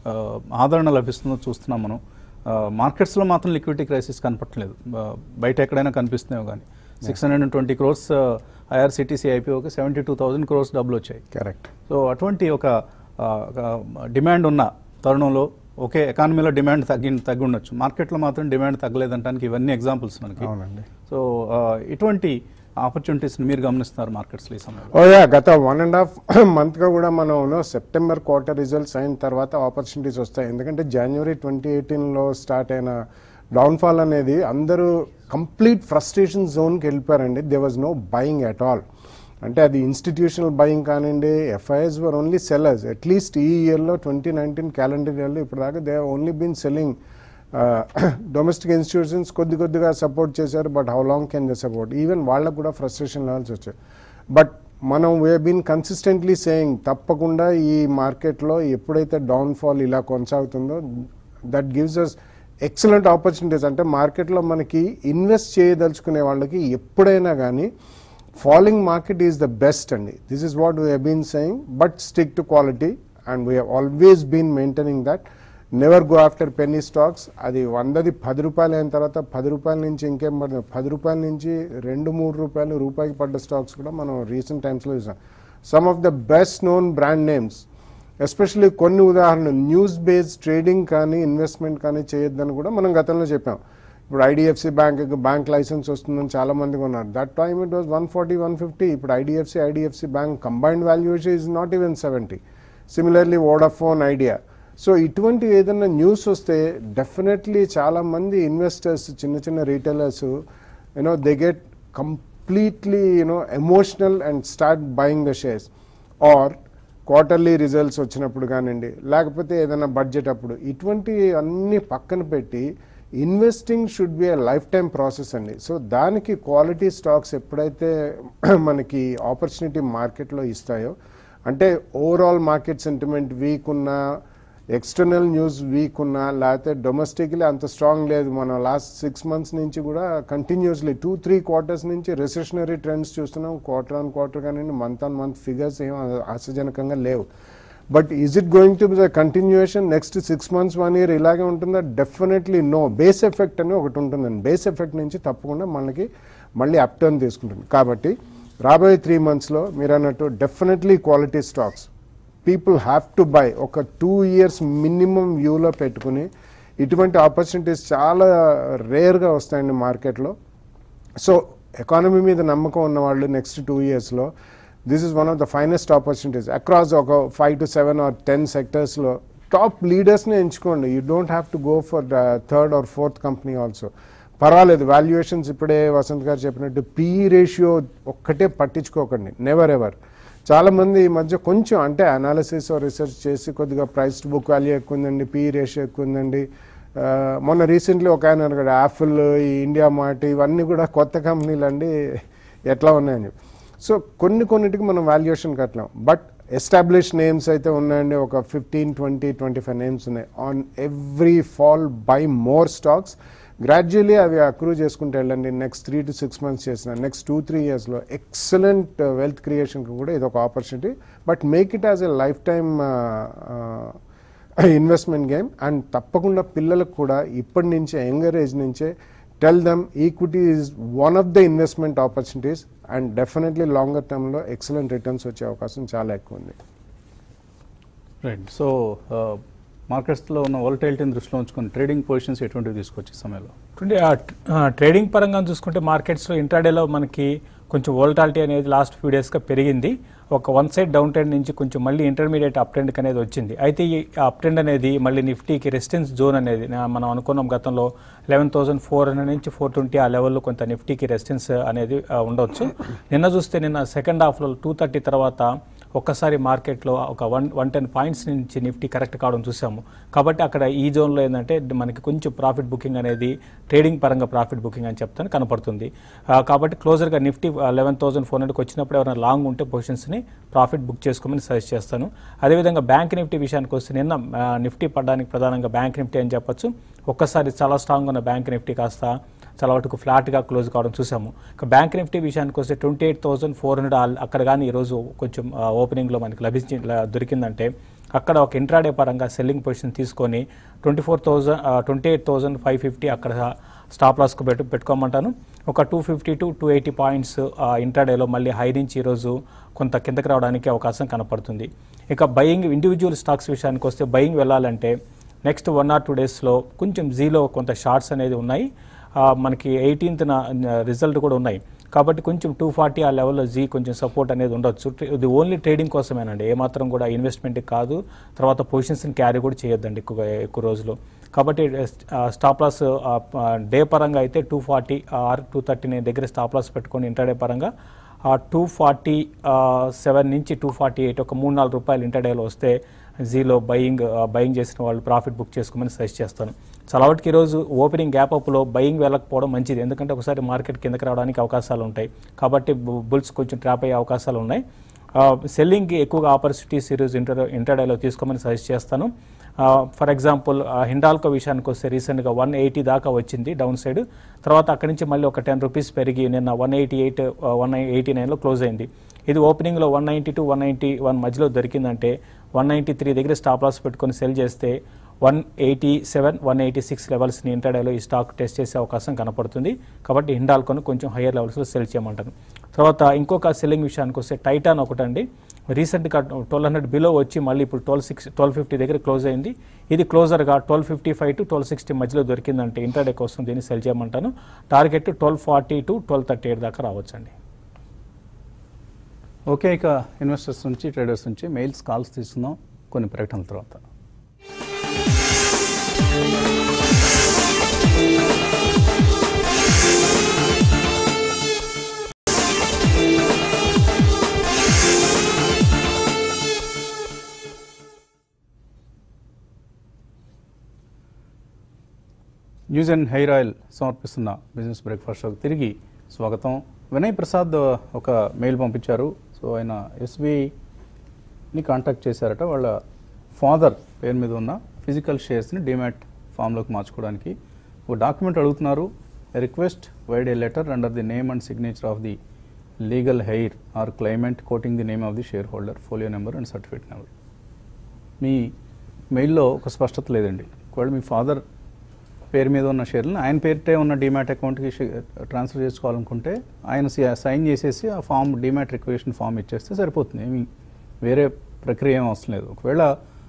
ఆ, ఆదరణ లభిస్తుందో చూస్తున్నాం మనం ఆ, మార్కెట్స్లో మాత్రం లిక్విడిటీ క్రైసిస్ కనపట్లేదు ఆ, బయట ఎక్కడైనా కనిపిస్తున్నాయో కానీ six hundred and twenty crores IRCTC ఐపీఓకి సెవెంటీ టూ థౌసండ్ క్రోర్స్ డబ్బులు వచ్చాయి కరెక్ట్ సో అటువంటి ఒక ఆ, ఒక డిమాండ్ ఉన్న తరుణంలో ఓకే ఎకానమీలో డిమాండ్ తగ్గి తగ్గి ఉండొచ్చు మార్కెట్లో మాత్రం డిమాండ్ తగ్గలేదంటానికి ఇవన్నీ ఎగ్జాంపుల్స్ మనకి అవునండి సో ఆ, ఇటువంటి ఆపర్చునిటీస్ని మీరు గమనిస్తున్నారు మార్కెట్స్లో ఈ సమయంలో ఓ యా గత వన్ అండ్ హాఫ్ మంత్గా కూడా మనం సెప్టెంబర్ క్వార్టర్ రిజల్ట్స్ అయిన తర్వాత ఆపర్చునిటీస్ వస్తాయి ఎందుకంటే జనవరి ట్వంటీ ఎయిటీన్లో స్టార్ట్ అయిన డౌన్ఫాల్ అనేది అందరూ కంప్లీట్ ఫ్రస్ట్రేషన్ జోన్కి వెళ్ళిపోయారండి they was no buying at all అంటే అది ఇన్స్టిట్యూషనల్ బయింగ్ కానివ్వండి FIs were only sellers at least ఈ ఇయర్లో ట్వంటీ నైన్టీన్ క్యాలెండర్ ఇయర్లో ఇప్పుడు దాకా they only been selling domestic institutions కొద్ది కొద్దిగా సపోర్ట్ చేశారు but how long can the support even వాళ్ళకు కూడా ఫ్రస్ట్రేషన్ లెవెల్స్ వచ్చాయి బట్ మనం వే బీన్ కన్సిస్టెంట్లీ సేయింగ్ తప్పకుండా ఈ మార్కెట్లో ఎప్పుడైతే డౌన్ఫాల్ ఇలా కొనసాగుతుందో that gives us excellent opportunities అంటే మార్కెట్లో మనకి ఇన్వెస్ట్ చేయదలుచుకునే వాళ్ళకి ఎప్పుడైనా కానీ following market is the best అండి this is what we been saying but stick to quality and we always been maintaining that never go after penny stocks అది వందది పది రూపాయలు అయిన తర్వాత పది రూపాయల నుంచి ఇంకేం పడుతుంది పది రూపాయల నుంచి రెండు మూడు రూపాయలు రూపాయికి పడ్డ స్టాక్స్ కూడా మనం రీసెంట్ టైమ్స్లో చూసాం some of the best known brand names especially కొన్ని ఉదాహరణలు న్యూస్ బేస్డ్ ట్రేడింగ్ కానీ ఇన్వెస్ట్మెంట్ కానీ చేయొద్దని కూడా మనం గతంలో చెప్పాం ఇప్పుడు ఐడిఎఫ్సి బ్యాంక్ బ్యాంక్ లైసెన్స్ వస్తుందని చాలా మంది ఉన్నారు that time it was one forty one fifty ఇప్పుడు IDFC IDFC Bank combined valuation is not even seventy similarly Vodafone Idea so ఇటువంటి ఏదైనా న్యూస్ వస్తే డెఫినెట్లీ చాలామంది ఇన్వెస్టర్స్ చిన్న చిన్న retailers you know they get completely you know emotional and start buying the shares or quarterly results వచ్చినప్పుడు కానివ్వండి లేకపోతే ఏదైనా బడ్జెట్ అప్పుడు ఇటువంటి అన్ని పక్కన పెట్టి investing should be a life time process అండి సో దానికి క్వాలిటీ స్టాక్స్ ఎప్పుడైతే మనకి ఆపర్చునిటీ మార్కెట్లో ఇస్తాయో అంటే ఓవరాల్ మార్కెట్ సెంటిమెంట్ వీక్ ఉన్నా ఎక్స్టర్నల్ న్యూస్ వీక్ ఉన్నా లేకపోతే డొమెస్టిక్లీ అంత స్ట్రాంగ్ లేదు మనం లాస్ట్ సిక్స్ మంత్స్ నుంచి కూడా కంటిన్యూస్లీ టూ త్రీ క్వార్టర్స్ నుంచి రెసెషనరీ ట్రెండ్స్ చూస్తున్నాం క్వార్టర్ ఆన్ క్వార్టర్ కానివ్వండి మంత్ ఆన్ మంత్ ఫిగర్స్ ఏం ఆశాజనకంగా లేవు but is it going to be the continuation next six months one year ఇలాగే ఉంటుందా డెఫినెట్లీ నో బేస్ ఎఫెక్ట్ అని ఒకటి ఉంటుందండి బేస్ ఎఫెక్ట్ నుంచి తప్పకుండా మనకి మళ్ళీ అప్ టర్న్ తీసుకుంటుంది కాబట్టి రాబోయే త్రీ మంత్స్లో మీరు అన్నట్టు definitely quality stocks people have to buy ఒక టూ ఇయర్స్ మినిమం వ్యూలో పెట్టుకుని ఇటువంటి ఆపర్చునిటీస్ చాలా రేర్గా వస్తాయండి మార్కెట్లో సో ఎకానమీ మీద నమ్మకం ఉన్న వాళ్ళు నెక్స్ట్ టూ ఇయర్స్లో this is one of the finest opportunities across ఒక five to seven or ten సెక్టర్స్లో టాప్ లీడర్స్ని ఎంచుకోండి you don't have to go for third or fourth company also పర్వాలేదు వాల్యుయేషన్స్ ఇప్పుడే వసంత్ గారు చెప్పినట్టు పీఈ రేషియో ఒక్కటే పట్టించుకోకండి నెవర్ ఎవర్ చాలామంది ఈ మధ్య కొంచెం అంటే అనాలిసిస్ రీసెర్చ్ చేసి కొద్దిగా ప్రైస్ టు బుక్ వాల్యూ ఎక్కువ ఉందండి పీఈ రేషియో ఎక్కువ ఉందండి ఆ, మొన్న రీసెంట్లీ ఒక ఆయన అన్నాడు యాపిల్ ఈ ఇండియా మార్ట్ ఇవన్నీ కూడా కొత్త కంపెనీలు అండి ఎట్లా ఉన్నాయని చెప్పి సో కొన్ని కొన్నిటికి మనం వాల్యుయేషన్ కట్టలేం బట్ ఎస్టాబ్లిష్ నేమ్స్ అయితే ఉన్నాయండి ఒక fifteen twenty twenty five names ఉన్నాయి on every fall buy more stocks gradually అవి అక్రూ చేసుకుంటూ వెళ్ళండి next three to six months చేసిన నెక్స్ట్ టూ త్రీ ఇయర్స్లో ఎక్సలెంట్ వెల్త్ క్రియేషన్కి కూడా ఇది ఒక opportunity but make it as a lifetime investment game and తప్పకుండా పిల్లలకు కూడా ఇప్పటి నుంచే యంగర్ ఏజ్ నుంచే tell them equity is one of the investment opportunities and definitely longer టర్మ్లో ఎక్సలెంట్ రిటర్న్స్ వచ్చే అవకాశం చాలా ఎక్కువ ఉంది రైట్ సో మార్కెట్స్లో ఉన్న వాలటైలిటీని దృష్టిలో ఉంచుకొని ట్రేడింగ్ పొజిషన్స్ ఎటువంటివి తీసుకొచ్చి ఈ సమయంలో చూడండి ఆ ట్- ఆ ట్రేడింగ్ పరంగా చూసుకుంటే మార్కెట్స్లో ఇంట్రాడేలో మనకి కొంచెం వోల్టాలిటీ అనేది లాస్ట్ ఫ్యూ డేస్గా పెరిగింది ఒక వన్ సైడ్ డౌన్ ట్రెండ్ నుంచి కొంచెం మళ్ళీ ఇంటర్మీడియట్ అప్ ట్రెండ్కి అనేది వచ్చింది అయితే ఈ అప్ ట్రెండ్ అనేది మళ్ళీ నిఫ్టీకి రెసిస్టెన్స్ జోన్ అనేది నా- మనం అనుకున్నాం గతంలో లెవెన్ థౌసండ్ ఫోర్ హండ్రెడ్ నుంచి ఫోర్ ట్వంటీ ఆ లెవెల్లో కొంత నిఫ్టీకి రెసిస్టెన్స్ అనేది ఆ, ఉండొచ్చు నిన్న చూస్తే నిన్న సెకండ్ హాఫ్లో టూ థర్టీ తర్వాత ఒక్కసారి మార్కెట్లో ఒక వన్ వన్ టెన్ పాయింట్స్ నుంచి నిఫ్టీ కరెక్ట్ కావడం చూసాము కాబట్టి అక్కడ ఈ జోన్లో ఏంటంటే మనకి కొంచెం ప్రాఫిట్ బుకింగ్ అనేది ట్రేడింగ్ పరంగా ప్రాఫిట్ బుకింగ్ అని చెప్తాను కనపడుతుంది ఆ, కాబట్టి క్లోజర్గా నిఫ్టీ లెవెన్ థౌసండ్ ఫోర్ హండ్రెడ్కి వచ్చినప్పుడు ఎవరైనా లాంగ్ ఉంటే పొజిషన్స్ని ప్రాఫిట్ బుక్ చేసుకోమని సజెస్ట్ చేస్తాను అదేవిధంగా బ్యాంక్ నిఫ్టీ విషయానికి వస్తే నిన్న ఆ, నిఫ్టీ పడడానికి ప్రధానంగా బ్యాంక్ నిఫ్టీ అని చెప్పొచ్చు ఒక్కసారి చాలా స్ట్రాంగ్ ఉన్న బ్యాంక్ నిఫ్టీ కాస్త చాలా వరకు ఫ్లాట్గా క్లోజ్ కావడం చూసాము ఇక బ్యాంక్ నిఫ్టీ విషయానికి వస్తే twenty eight thousand four hundred అక్కడ కానీ ఈరోజు కొంచెం ఓపెనింగ్లో మనకి లభించి ల- దొరికిందంటే అక్కడ ఒక ఇంట్రాడే పరంగా సెల్లింగ్ పొజిషన్ తీసుకొని twenty four thousand twenty eight thousand five fifty అక్కడ స్టాప్ లాస్కు పెట్టు పెట్టుకోమంటాను ఒక two fifty to two eighty points ఇంట్రాడేలో మళ్ళీ హై నుంచి ఈరోజు కొంత కిందకి రావడానికి అవకాశం కనపడుతుంది ఇక బయింగ్ ఇండివిజువల్ స్టాక్స్ విషయానికి వస్తే బయింగ్ వెళ్ళాలంటే నెక్స్ట్ వన్ ఆర్ టూ డేస్లో కొంచెం జీలో కొంత షార్ట్స్ అనేది ఉన్నాయి ఆ, మనకి ఎయిటీన్త్న రిజల్ట్ కూడా ఉన్నాయి కాబట్టి కొంచెం టూ ఫార్టీ ఆ లెవెల్లో జీ కొంచెం సపోర్ట్ అనేది ఉండొచ్చు ట్రే- ఇది ఓన్లీ ట్రేడింగ్ కోసమేనండి ఏమాత్రం కూడా ఇన్వెస్ట్మెంట్ కాదు తర్వాత పొజిషన్స్ని క్యారీ కూడా చేయొద్దండి ఎక్కువ ఎక్కువ రోజులు కాబట్టి స్టాప్ లాస్ డే పరంగా అయితే two forty or two thirty nine దగ్గర స్టాప్ లాస్ పెట్టుకొని ఇంటర్డే పరంగా ఆ టూ ఫార్టీ సెవెన్ నుంచి టూ ఫార్టీ ఎయిట్ ఒక మూడు నాలుగు రూపాయలు ఇంటర్డేలో వస్తే జీలో బయింగ్ బయింగ్ చేసిన వాళ్ళు ప్రాఫిట్ బుక్ చేసుకోమని సజెస్ట్ చేస్తాను చాలా వాటికి ఈరోజు ఓపెనింగ్ గ్యాప్ అప్లో బయింగ్ వెళ్ళకపోవడం మంచిది ఎందుకంటే ఒకసారి మార్కెట్ కిందకి రావడానికి అవకాశాలు ఉంటాయి కాబట్టి బుల్స్ కొంచెం ట్రాప్ అయ్యే అవకాశాలు ఉన్నాయి సెల్లింగ్కి ఎక్కువగా ఆపర్చునిటీస్ ఈరోజు ఇంటర్ ఇంటర్డేలో తీసుకోమని సజెస్ట్ చేస్తాను ఫర్ ఎగ్జాంపుల్ హిండాల్కో విషయానికి వస్తే రీసెంట్గా వన్ ఎయిటీ దాకా వచ్చింది డౌన్ సైడ్ తర్వాత అక్కడి నుంచి మళ్ళీ ఒక టెన్ రూపీస్ పెరిగి నిన్న one eighty eight one eighty నైన్లో క్లోజ్ అయింది ఇది ఓపెనింగ్లో one ninety to one ninety one మధ్యలో దొరికిందంటే వన్ నైంటీ త్రీ దగ్గర స్టాప్ లాస్ పెట్టుకొని సెల్ చేస్తే one eighty seven one eighty six లెవెల్స్ని ఇంటర్డేలో ఈ స్టాక్ టెస్ట్ చేసే అవకాశం కనపడుతుంది కాబట్టి హిండాల్కోను కొంచెం హయ్యర్ లెవెల్స్లో సెల్ చేయమంటాను తర్వాత ఇంకొక సెల్లింగ్ విషయానికి వస్తే టైటాన్ ఒకటండి రీసెంట్గా ట్వెల్వ్ హండ్రెడ్ బిలో వచ్చి మళ్ళీ ఇప్పుడు ట్వెల్వ్ సిక్స్ ట్వెల్వ్ ఫిఫ్టీ దగ్గర క్లోజ్ అయింది ఇది క్లోజర్గా twelve fifty five to twelve sixty మధ్యలో దొరికిందంటే ఇంటర్డే కోసం దీన్ని సెల్ చేయమంటాను target twelve forty to twelve thirty eight దాకా రావచ్చండి ఓకే ఇక ఇన్వెస్టర్స్ నుంచి ట్రేడర్స్ నుంచి మెయిల్స్ కాల్స్ తీసుకుందాం కొన్ని ప్రకటనల తర్వాత న్యూస్ అండ్ హెయిర్ ఆయిల్ సమర్పిస్తున్న బిజినెస్ బ్రేక్ఫాస్ట్ షోకి తిరిగి స్వాగతం వినయ్ ప్రసాద్ ఒక మెయిల్ పంపించారు సో ఆయన ఎస్బీఐని కాంటాక్ట్ చేశారట వాళ్ళ ఫాదర్ పేరు మీద ఉన్న ఫిజికల్ షేర్స్ని డిమాట్ ఫామ్లోకి మార్చుకోవడానికి ఒక డాక్యుమెంట్ అడుగుతున్నారు request vide a letter under the name and signature of the legal heir or claimant quoting the name of the share holder folio number and certificate number మీ మెయిల్లో ఒక స్పష్టత లేదండి ఒకవేళ మీ ఫాదర్ పేరు మీద ఉన్న షేర్లను ఆయన పేరుటే ఉన్న డిమాట్ అకౌంట్కి షే- ట్రాన్స్ఫర్ చేసుకోవాలనుకుంటే ఆయన సి- సైన్ చేసేసి ఆ ఫామ్ డిమాట్ రిక్వెషన్ ఫామ్ ఇచ్చేస్తే సరిపోతుంది ఏమి వేరే ప్రక్రియ ఏం అవసరం లేదు ఒకవేళ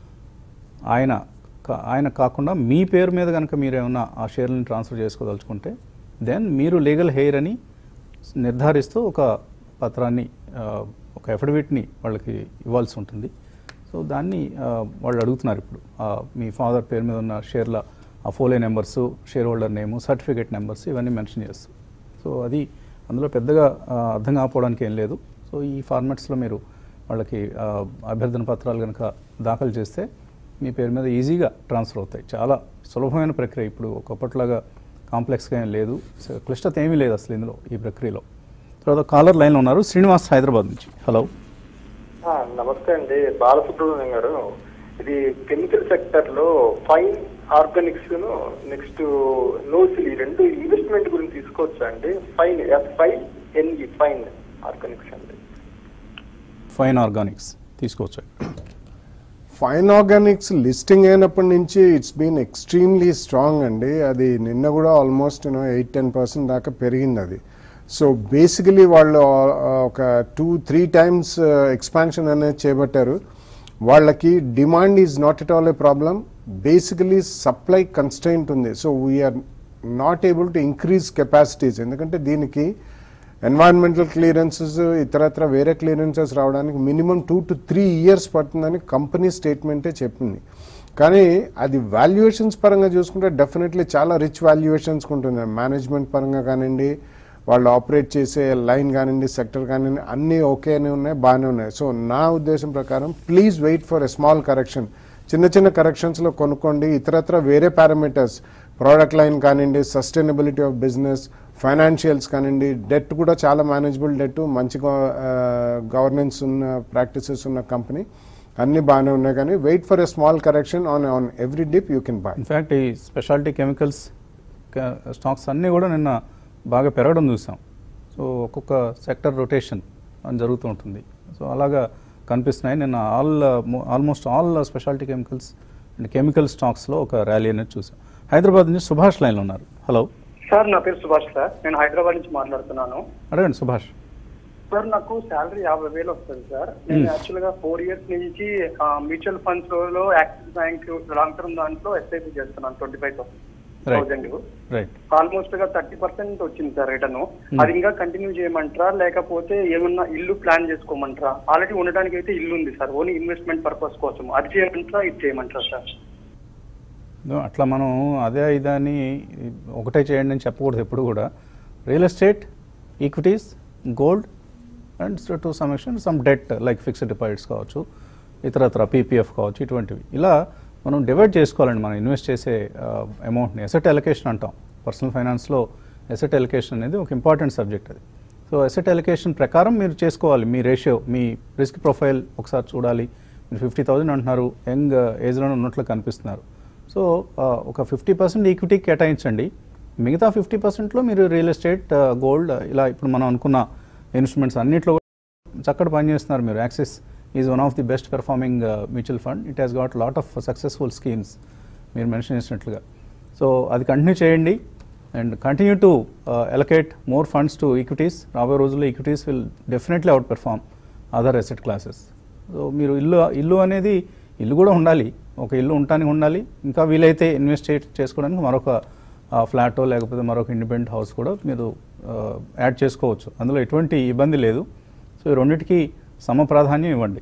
ఆయన కా- ఆయన కాకుండా మీ పేరు మీద కనుక మీరు ఏమన్నా ఆ షేర్లను ట్రాన్స్ఫర్ చేసుకోదలుచుకుంటే దెన్ మీరు లీగల్ హెయిర్ అని నిర్ధారిస్తూ ఒక పత్రాన్ని ఆ, ఒక ఎఫిడవిట్ని వాళ్ళకి ఇవ్వాల్సి ఉంటుంది సో దాన్ని ఆ, వాళ్ళు అడుగుతున్నారు ఇప్పుడు ఆ, మీ ఫాదర్ పేరు మీద ఉన్న షేర్ల ఆ folio numbers share holder name certificate numbers ఇవన్నీ మెన్షన్ చేస్తూ సో అది అందులో పెద్దగా ఆ, అర్థం కాకపోవడానికి ఏం లేదు సో ఈ ఫార్మాట్స్లో మీరు వాళ్ళకి ఆ, అభ్యర్థన పత్రాలు కనుక దాఖలు చేస్తే మీ పేరు మీద ఈజీగా ట్రాన్స్ఫర్ అవుతాయి చాలా సులభమైన ప్రక్రియ ఇప్పుడు ఒకప్పటిలాగా కాంప్లెక్స్గా ఏం లేదు సో క్లిష్టత ఏమీ లేదు అసలు ఇందులో ఈ ప్రక్రియలో తర్వాత కాలర్ లైన్లో ఉన్నారు శ్రీనివాస్ హైదరాబాద్ నుంచి హలో ఆ, నమస్తే అండి బాలసుబ్రహ్మణ్యం గారు ఇది కెమికల్ సెక్టర్ లో ఫైన్ ఆర్గానిక్స్ నెక్స్ట్ నోసిల్ ఈ రెండు ఇన్వెస్ట్మెంట్ గురించి తీసుకోవచ్చా అండి fine FI NE fine organics అండి ఫైన్ ఆర్గానిక్స్ తీసుకోవచ్చు ఫైన్ ఆర్గానిక్స్ లిస్టింగ్ అయినప్పటి నుంచి ఇట్స్ బీన్ ఎక్స్ట్రీమ్లీ స్ట్రాంగ్ అండి అది నిన్న కూడా almost you know eight ten percent దాకా పెరిగింది అది సో బేసికలీ వాళ్ళు ఆ, ఒక టూ త్రీ టైమ్స్ ఎక్స్పాన్షన్ అనేది చేపట్టారు వాళ్ళకి demand is not at all a problem basically supply constant ఉంది so we are not able to increase capacities ఎందుకంటే దీనికి ఎన్వైరన్మెంటల్ క్లియరెన్సెస్ ఇతరత్ర వేరే క్లియరెన్సెస్ రావడానికి minimum two to three years పడుతుందని కంపెనీ స్టేట్మెంటే చెప్పింది కానీ అది వాల్యుయేషన్స్ పరంగా చూసుకుంటే డెఫినెట్లీ చాలా రిచ్ వాల్యుయేషన్స్ ఉంటుంది మేనేజ్మెంట్ పరంగా కానివ్వండి వాళ్ళు ఆపరేట్ చేసే లైన్ కానివ్వండి సెక్టర్ కానివ్వండి అన్నీ ఓకేనే ఉన్నాయి బాగానే ఉన్నాయి సో నా ఉద్దేశం ప్రకారం please wait for a small correction చిన్న చిన్న కరెక్షన్స్లో కొనుక్కోండి ఇతరత్ర వేరే పారామీటర్స్ ప్రోడక్ట్ లైన్ కానివ్వండి సస్టైనబిలిటీ ఆఫ్ బిజినెస్ ఫైనాన్షియల్స్ కానివ్వండి డెట్ కూడా చాలా మేనేజబుల్ డెట్ మంచి గవర్నెన్స్ ఉన్న ప్రాక్టీసెస్ ఉన్న కంపెనీ అన్నీ బాగానే ఉన్నాయి కానీ wait for a small correction on on every dip you can buy in fact ఈ స్పెషాలిటీ కెమికల్స్ స్టాక్స్ అన్నీ కూడా నిన్న బాగా పెరగడం చూసాం సో ఒక్కొక్క సెక్టర్ రొటేషన్ అని జరుగుతూ ఉంటుంది సో అలాగా కనిపిస్తున్నాయి నిన్న all almost all specialty chemicals and chemical స్టాక్స్లో ఒక ర్యాలీ అనేది చూసాం హైదరాబాద్ నుంచి సుభాష్ లైన్లో ఉన్నారు హలో సార్ నా పేరు సుభాష్ సార్ నేను హైదరాబాద్ నుంచి మాట్లాడుతున్నాను అడగండి సుభాష్ సార్ నాకు శాలరీ యాభై వేలు వస్తుంది సార్ నేను యాక్చువల్ గా ఫోర్ ఇయర్స్ నుంచి మ్యూచువల్ ఫండ్స్ లో యాక్సిస్ బ్యాంక్ లాంగ్ టర్మ్ దాంట్లో ఎస్ఐపి చేస్తున్నాను twenty five thousand right almost గా థర్టీ పర్సెంట్ వచ్చింది సార్ రిటర్న్ అది ఇంకా కంటిన్యూ చేయమంటారా లేకపోతే ఏమన్నా ఇల్లు ప్లాన్ చేసుకోమంటారా ఆల్రెడీ ఉండడానికి అయితే ఇల్లు ఉంది సార్ ఓన్లీ ఇన్వెస్ట్మెంట్ పర్పస్ కోసం అది చేయమంటారా ఇది చేయమంటారా సార్ No, అట్లా మనం అదే ఇదా అని ఒకటే చేయండి అని చెప్పకూడదు ఎప్పుడు కూడా real estate equities gold and to some extent some debt like fixed deposits కావచ్చు ఇతరత్ర పీపీఎఫ్ కావచ్చు ఇటువంటివి ఇలా మనం డివైడ్ చేసుకోవాలండి మనం ఇన్వెస్ట్ చేసే అమౌంట్ని ఎసెట్ అలొకేషన్ అంటాం పర్సనల్ ఫైనాన్స్లో ఎసెట్ అలొకేషన్ అనేది ఒక ఇంపార్టెంట్ సబ్జెక్ట్ అది సో ఎసెట్ అలొకేషన్ ప్రకారం మీరు చేసుకోవాలి మీ రేషియో మీ రిస్క్ ప్రొఫైల్ ఒకసారి చూడాలి మీరు ఫిఫ్టీ థౌజండ్ అంటున్నారు యంగ్ ఏజ్లో ఉన్నట్లు కనిపిస్తున్నారు సో ఆ, ఒక ఫిఫ్టీ పర్సెంట్ ఈక్విటీ కేటాయించండి మిగతా ఫిఫ్టీ పర్సెంట్లో మీరు రియల్ ఎస్టేట్ గోల్డ్ ఇలా ఇప్పుడు మనం అనుకున్న ఇన్స్ట్రుమెంట్స్ అన్నింటిలో చక్కటి పని చేస్తున్నారు మీరు Axis is one of the best performing mutual fund it has got lot of successful schemes మీరు మెన్షన్ చేసినట్లుగా సో అది కంటిన్యూ చేయండి and continue to allocate more funds to equities రాబోయే రోజుల్లో equities will definitely outperform other asset classes so మీరు ఇల్లు ఇల్లు అనేది ఇల్లు కూడా ఉండాలి ఒక ఇల్లు ఉండటానికి ఉండాలి ఇంకా వీలైతే ఇన్వెస్ట్ చేసుకోవడానికి మరొక ఫ్లాటో లేకపోతే మరొక ఇండిపెండెంట్ హౌస్ కూడా మీరు యాడ్ చేసుకోవచ్చు అందులో ఎటువంటి ఇబ్బంది లేదు సో ఈ రెండింటికి సమ ప్రాధాన్యం ఇవ్వండి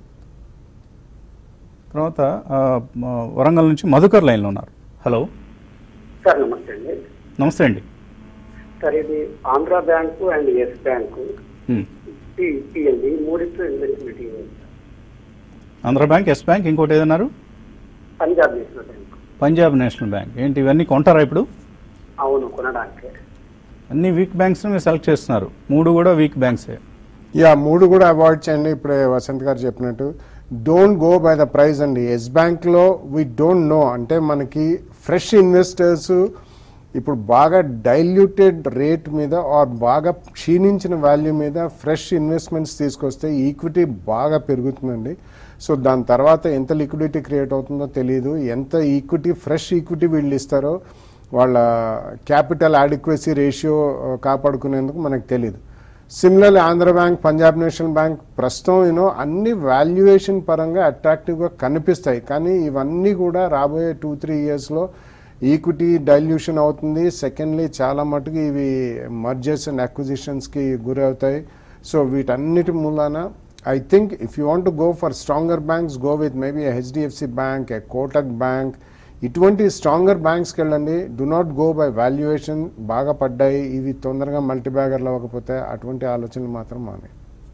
తర్వాత ఆ, మ- వరంగల్ నుంచి మధుకర్ లైన్లో ఉన్నారు హలో సార్ నమస్తే అండి నమస్తే అండి సార్ ఇది Andhra Bank and Yes Bank hmm. పిఎల్డి మూడితో ఇన్వెస్ట్మెంట్ ఇవ్వండి sir. Andhra Bank Yes Bank ఇంకోటి ఏదన్నారు Punjab National Bank Punjab National Bank ఏంటి ఇవన్నీ కొంటారా ఇప్పుడు అవును కొనడానికి అన్ని వీక్ బ్యాంక్స్ మీరు సెలెక్ట్ చేస్తున్నారు మూడు కూడా వీక్ బ్యాంక్సే యా మూడు కూడా అవాయిడ్ చేయండి ఇప్పుడే వసంత్ గారు చెప్పినట్టు don't go by the price అండి ఎస్ బ్యాంక్లో వీ డోంట్ నో అంటే మనకి ఫ్రెష్ ఇన్వెస్టర్స్ ఇప్పుడు బాగా డైల్యూటెడ్ రేట్ మీద ఆర్ బాగా క్షీణించిన వాల్యూ మీద ఫ్రెష్ ఇన్వెస్ట్మెంట్స్ తీసుకొస్తే ఈక్విటీ బాగా పెరుగుతుందండి సో దాని తర్వాత ఎంత లిక్విడిటీ క్రియేట్ అవుతుందో తెలియదు ఎంత ఈక్విటీ ఫ్రెష్ ఈక్విటీ వీళ్ళు ఇస్తారో వాళ్ళ క్యాపిటల్ అడిక్వసీ రేషియో కాపాడుకునేందుకు మనకు తెలియదు similarly Andhra Bank Punjab National Bank ప్రస్తుతం యూనో అన్ని వాల్యుయేషన్ పరంగా అట్రాక్టివ్గా కనిపిస్తాయి కానీ ఇవన్నీ కూడా రాబోయే టూ త్రీ ఇయర్స్లో ఈక్విటీ డైల్యూషన్ అవుతుంది సెకండ్లీ చాలా మటుకు ఇవి మర్జర్స్ అండ్ అక్విజిషన్స్కి గురి అవుతాయి సో వీటన్నిటి మూలాన I think if you want go for stronger banks go with maybe HDFC Bank ఏ కోటక్ బ్యాంక్ ఇటువంటి స్ట్రాంగర్ బ్యాంక్స్కి వెళ్ళండి do not go by valuation బాగా పడ్డాయి ఇవి తొందరగా మల్టీ బ్యాగర్లు అవ్వకపోతే అటువంటి ఆలోచనలు మాత్రం మానే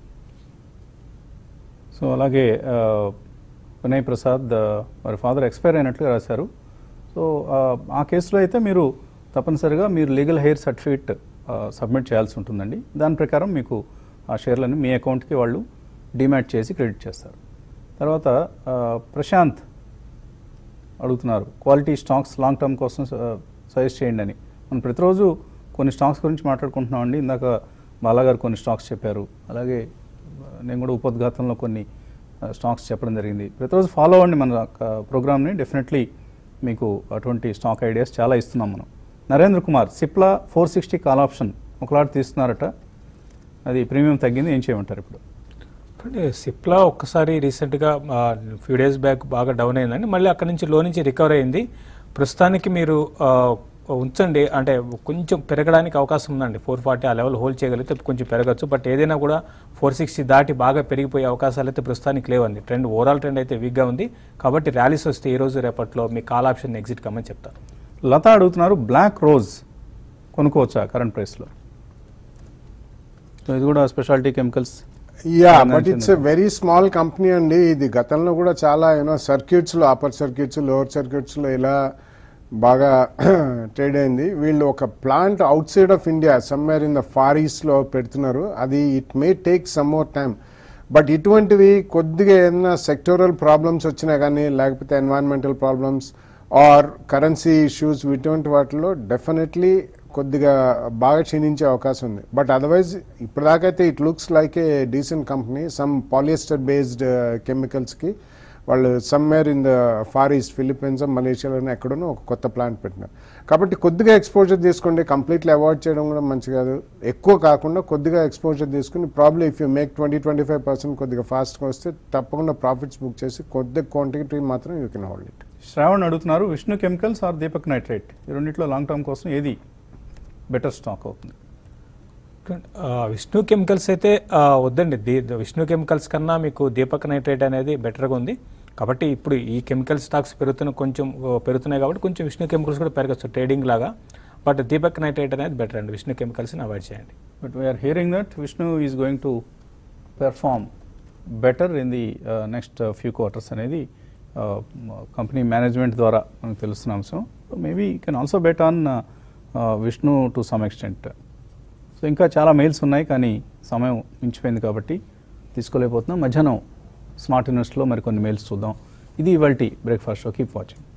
సో అలాగే ఆ, వినయ్ ప్రసాద్ ఆ, వారి ఫాదర్ ఎక్స్పైర్ అయినట్లుగా రాశారు సో ఆ, ఆ కేసులో అయితే మీరు తప్పనిసరిగా మీరు లీగల్ హెయిర్ సర్టిఫికేట్ సబ్మిట్ చేయాల్సి ఉంటుందండి దాని ప్రకారం మీకు ఆ షేర్లను మీ అకౌంట్కి వాళ్ళు డిమాట్ చేసి క్రెడిట్ చేస్తారు తర్వాత ఆ, ప్రశాంత్ అడుగుతున్నారు క్వాలిటీ స్టాక్స్ లాంగ్ టర్మ్ కోసం సజెస్ట్ చేయండి అని మనం ప్రతిరోజు కొన్ని స్టాక్స్ గురించి మాట్లాడుకుంటున్నామండి ఇందాక బాలాగారు కొన్ని స్టాక్స్ చెప్పారు అలాగే ఆ, నేను కూడా ఉపోద్ఘాతంలో కొన్ని స్టాక్స్ చెప్పడం జరిగింది ప్రతిరోజు ఫాలో అవ్వండి మన ప్రోగ్రామ్ని డెఫినెట్లీ మీకు అటువంటి స్టాక్ ఐడియాస్ చాలా ఇస్తున్నాం మనం Narendra Kumar Cipla four sixty call option ఒకలాట్ తీస్తున్నారట అది ప్రీమియం తగ్గింది ఏం చేయమంటారు ఇప్పుడు అంటే సిప్లా ఒక్కసారి రీసెంట్గా ఫ్యూ డేస్ బ్యాక్ బాగా డౌన్ అయిందండి మళ్ళీ అక్కడ నుంచి లో నుంచి రికవర్ అయింది ప్రస్తుతానికి మీరు ఆ, ఉంచండి అంటే కొంచెం పెరగడానికి అవకాశం ఉందండి ఫోర్ ఫార్టీ ఆ లెవెల్ హోల్డ్ చేయగలిగితే కొంచెం పెరగచ్చు బట్ ఏదైనా కూడా ఫోర్ సిక్స్టీ దాటి బాగా పెరిగిపోయే అవకాశాలు అయితే ప్రస్తుతానికి లేవండి ట్రెండ్ ఓవరాల్ ట్రెండ్ అయితే వీక్గా ఉంది కాబట్టి ర్యాలీస్ వస్తే ఈ రోజు రేపట్లో మీ కాల్ ఆప్షన్ ఎగ్జిట్ కమ్మని చెప్తాను లత అడుగుతున్నారు బ్లాక్ రోజ్ కొనుక్కోవచ్చా కరెంట్ ప్రైస్లో సో ఇది కూడా speciality chemicals yeah but it's a very small company అండి ఇది గతంలో కూడా చాలా యూనో సర్క్యూట్స్లో అప్పర్ సర్క్యూట్స్ లోవర్ సర్క్యూట్స్లో ఇలా బాగా ట్రేడ్ అయింది వీళ్ళు ఒక plant outside of India somewhere in the far ఈస్ట్లో పెడుతున్నారు అది it may take some more time but ఇటువంటివి కొద్దిగా ఏదైనా సెక్టోరల్ ప్రాబ్లమ్స్ వచ్చినా కానీ లేకపోతే environmental problems or currency issues ఇటువంటి వాటిలో డెఫినెట్లీ కొద్దిగా బాగా క్షీణించే అవకాశం ఉంది బట్ అదర్వైజ్ ఇప్పటిదాకైతే it looks like a decent company some polyester based కెమికల్స్కి వాళ్ళు somewhere in the far east Philippines మలేషియాలోనే ఎక్కడనో ఒక కొత్త ప్లాంట్ పెట్టినారు కాబట్టి కొద్దిగా ఎక్స్పోజర్ తీసుకోండి కంప్లీట్లీ అవాయిడ్ చేయడం కూడా మంచి కాదు ఎక్కువ కాకుండా కొద్దిగా ఎక్స్పోజర్ తీసుకుని problem if you make twenty twenty five percent కొద్దిగా ఫాస్ట్గా వస్తే తప్పకుండా ప్రాఫిట్స్ బుక్ చేసి కొద్దిగా క్వాంటిటీ మాత్రం you can hold it Shravan అడుగుతున్నారు Vishnu chemicals or Deepak nitrate ఈ రెండిట్లో లాంగ్ టర్మ్ కోసం ఏది బెటర్ స్టాక్ అవుతుంది ఆ, విష్ణు కెమికల్స్ అయితే ఆ, వద్దండి దీ విష్ణు కెమికల్స్ కన్నా మీకు దీపక్ నైట్రేట్ అనేది బెటర్గా ఉంది కాబట్టి ఇప్పుడు ఈ కెమికల్ స్టాక్స్ పెరుగుతున్న కొంచెం ఆ, పెరుగుతున్నాయి కాబట్టి కొంచెం విష్ణు కెమికల్స్ కూడా పెరగచ్చు ట్రేడింగ్ లాగా బట్ దీపక్ నైట్రేట్ అనేది బెటర్ అండి విష్ణు కెమికల్స్ని అవాయిడ్ చేయండి but we're hearing that Vishnu is going to perform better in the next few quarters అనేది కంపెనీ మేనేజ్మెంట్ ద్వారా మనకు తెలుస్తున్న అంశం maybe can also bet on Vishnu to some extent so ఇంకా చాలా మెయిల్స్ ఉన్నాయి కానీ సమయం మించిపోయింది కాబట్టి తీసుకోలేకపోతున్నాం మధ్యాహ్నం స్మార్ట్ ఇన్వెస్ట్లో మరికొన్ని మెయిల్స్ చూద్దాం ఇది ఇవాళ బ్రేక్ఫాస్ట్ షో కీప్ వాచింగ్